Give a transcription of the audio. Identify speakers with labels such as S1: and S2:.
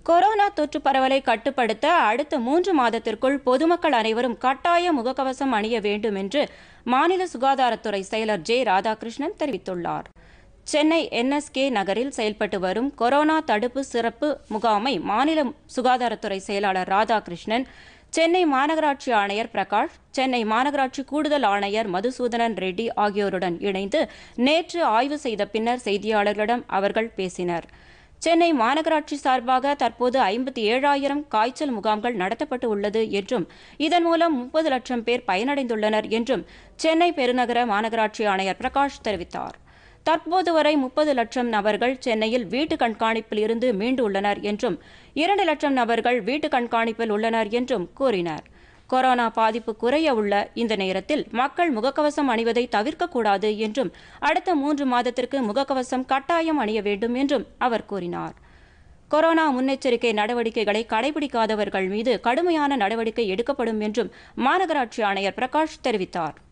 S1: corona தொற்று பரவலை கட்டுப்படுத்த அடுத்த மூன்று மாதத்திற்குள் பொதுமக்கள் அனைவரும் கட்டாய முகக்கவசம் அணிய வேண்டும் என்று மாநில சுகாதாரத்துறை செயலர் ஜே ராதாகிருஷ்ணன் தெரிவித்துள்ளார் சென்னை என்எஸ்கே நகரில் செயல்பட்டு வரும் கொரோனா தடுப்பு சிறப்பு முகாமை மாநில சுகாதாரத்துறை செயலாளர் ராதாகிருஷ்ணன் சென்னை மாநகராட்சி ஆணையர் பிரகாஷ் சென்னை மாநகராட்சி கூடுதல் ஆணையர் மதுசூதனன் ரெட்டி ஆகியோருடன் இணைந்து நேற்று ஆய்வு செய்த பின்னர் செய்தியாளர்களிடம் அவர்கள் பேசினர் சென்னை மாநகராட்சி சார்பாக தற்போது ஐம்பத்தி ஏழாயிரம் காய்ச்சல் முகாம்கள் நடத்தப்பட்டு உள்ளது என்றும் இதன் மூலம் முப்பது லட்சம் பேர் பயனடைந்துள்ளனர் என்றும் சென்னை பெருநகர மாநகராட்சி ஆணையர் பிரகாஷ் தெரிவித்தார் தற்போது வரை முப்பது லட்சம் நபர்கள் சென்னையில் வீட்டு கண்காணிப்பில் இருந்து மீண்டுள்ளனர் என்றும் இரண்டு லட்சம் நபர்கள் வீட்டு கண்காணிப்பில் உள்ளனர் என்றும் கூறினார் கொரோனா பாதிப்பு குறைய உள்ள இந்த நேரத்தில் மக்கள் முகக்கவசம் அணிவதை தவிர்க்கக்கூடாது என்றும் அடுத்த மூன்று மாதத்திற்கு முகக்கவசம் கட்டாயம் அணிய வேண்டும் என்றும் அவர் கூறினார் கொரோனா முன்னெச்சரிக்கை நடவடிக்கைகளை கடைபிடிக்காதவர்கள் மீது கடுமையான நடவடிக்கை எடுக்கப்படும் என்றும் மாநகராட்சி ஆணையர் பிரகாஷ் தெரிவித்தார்